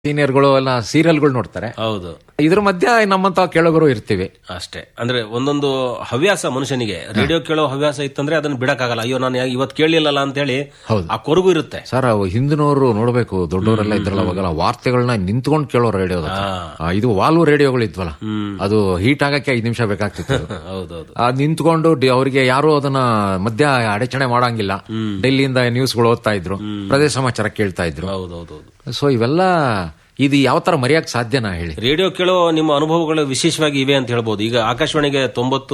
ಸೀನಿಯರ್ಗಳು ಎಲ್ಲ ಸೀರಿಯಲ್ಗಳು ನೋಡ್ತಾರೆ ಹೌದು ಇದ್ರ ಮಧ್ಯ ನಮ್ಮಂತ ಕೇಳೋಗರು ಇರ್ತೀವಿ ಅಷ್ಟೇ ಅಂದ್ರೆ ಒಂದೊಂದು ಹವ್ಯಾಸ ಮನುಷ್ಯನಿಗೆ ರೇಡಿಯೋ ಕೇಳೋ ಹವ್ಯಾಸ ಇತ್ತಂದ್ರೆ ಅದನ್ನ ಬಿಡಕ್ಕಾಗಲ್ಲ ಅಯ್ಯೋ ನಾನು ಇವತ್ತು ಕೇಳಲಿಲ್ಲಲ್ಲ ಅಂತ ಹೇಳಿ ಹೌದು. ಆ ಕೊರಗು ಇರುತ್ತೆ ಸರ್ ಅವು ಹಿಂದಿನವರು ನೋಡ್ಬೇಕು ದೊಡ್ಡವರೆಲ್ಲ ಇದ್ರಲ್ಲ ಅವಾಗೆಲ್ಲ ವಾರ್ತೆಗಳನ್ನ ನಿಂತ್ಕೊಂಡು ಕೇಳೋ ರೇಡಿಯೋ ಇದು ವಾಲ್ವ್ ರೇಡಿಯೋಗಳು ಇದ್ವಲ್ಲ ಅದು ಹೀಟ್ ಆಗಕ್ಕೆ ಐದು ನಿಮಿಷ ಬೇಕಾಗ್ತಿತ್ತು ಅದು. ಹೌದೌದು ಆ ನಿಂತ್ಕೊಂಡು ಡಿ- ಅವ್ರಿಗೆ ಯಾರು ಅದನ್ನ ಮಧ್ಯ ಅಡಚಣೆ ಮಾಡಂಗಿಲ್ಲ ಡೆಲ್ಲಿಯಿಂದ ನ್ಯೂಸ್ಗಳು ಓದ್ತಾ ಇದ್ರು ಪ್ರದೇಶ ಸಮಾಚಾರ ಕೇಳ್ತಾ ಇದ್ರು ಹೌದೌದೌದು ಸೊ ಇವೆಲ್ಲ ಇದು ಯಾವ ತರ ಮರೆಯಕ್ ಸಾಧ್ಯನಾ ಹೇಳಿ ರೇಡಿಯೋ ಕೇಳೋ ನಿಮ್ಮ ಅನುಭವಗಳು ವಿಶೇಷವಾಗಿ ಇವೆ ಅಂತ ಹೇಳ್ಬೋದು ಈಗ ಆಕಾಶವಾಣಿಗೆ ತೊಂಬತ್ತು